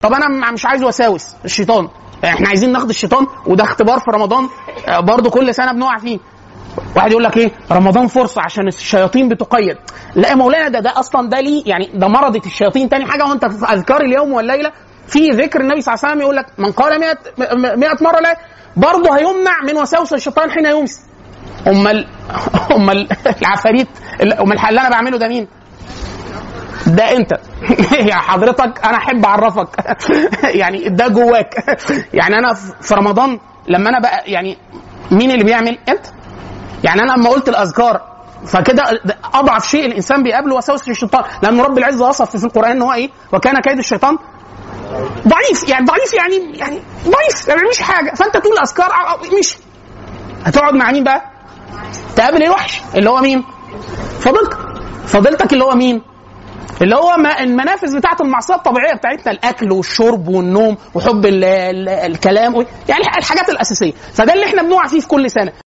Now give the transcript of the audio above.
طب انا م- مش عايز وساوس الشيطان احنا عايزين ناخد الشيطان وده اختبار في رمضان آه، برضه كل سنه بنقع فيه واحد يقول لك ايه رمضان فرصه عشان الشياطين بتقيد لا يا مولانا ده ده اصلا ده ليه يعني ده مرضة الشياطين تاني حاجه وانت في اذكار اليوم والليله في ذكر النبي صلى الله عليه وسلم يقول لك من قال 100 100 مره لا برضه هيمنع من وساوس الشيطان حين يمسي امال امال العفاريت امال اللي انا بعمله ده مين؟ ده انت يا حضرتك انا احب اعرفك يعني ده جواك يعني انا في رمضان لما انا بقى يعني مين اللي بيعمل انت يعني انا لما قلت الاذكار فكده ده اضعف شيء الانسان بيقابله وساوس الشيطان لان رب العزه وصف في القران ان هو ايه وكان كيد الشيطان ضعيف يعني ضعيف يعني يعني ضعيف يعني مش حاجه فانت تقول اذكار مش هتقعد مع مين بقى؟ تقابل الوحش اللي هو مين؟ فضيلتك فضيلتك اللي هو مين؟ اللي هو ما- المنافذ بتاعت المعصيه الطبيعيه بتاعتنا الاكل والشرب والنوم وحب ال ال الكلام و- يعني الحاجات الاساسيه فده اللي احنا بنقع فيه في كل سنه